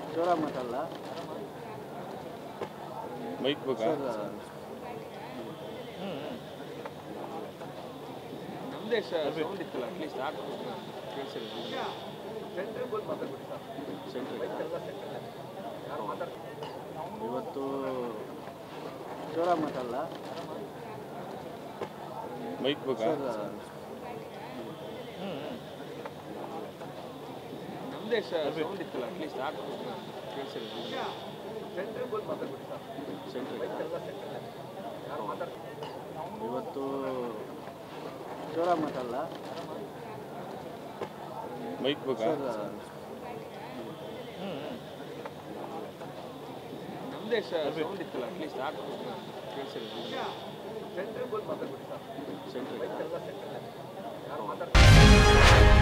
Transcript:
ಜೋರಾಗಿ ಮಾತಾಡಲ್ಲ ಮೈಕ್ ಬೇಕಾ ಸರ್ ನಮ್ದೇ ಸೌಂಡ್ ಇತ್ತಲ್ಲ ಅಟ್ಲೀಸ್ಟ್ ಹಾಕು ಕೇಳಿಸಿಲ್ಲ ಇವತ್ತು ಜೋರಾಗಿ ಮಾತಾಡಲ್ಲ ಮೈಕ್ ಬೇಕಾ ಸರ್ ನಮ್ದೇ ಸೌಂಡ್ ಇತ್ತಲ್ಲ ಅಟ್ಲೀಸ್ಟ್ ಹಾಕು ಕೇಳಿಸಿಲ್ಲ ಇವತ್ತು ಜೋರಾಗಿ ಮಾತಾಡಲ್ಲ ಮೈಕ್ ಬೇಕಾ ಸರ್ ನಮ್ದೇ ಸೌಂಡ್ ಇತ್ತಲ್ಲ ಅಟ್ಲೀಸ್ಟ್ ಹಾಕು ಕೇಳಿಸಿಲ್ಲ ಸೆಂಟ್ರಿಗೆ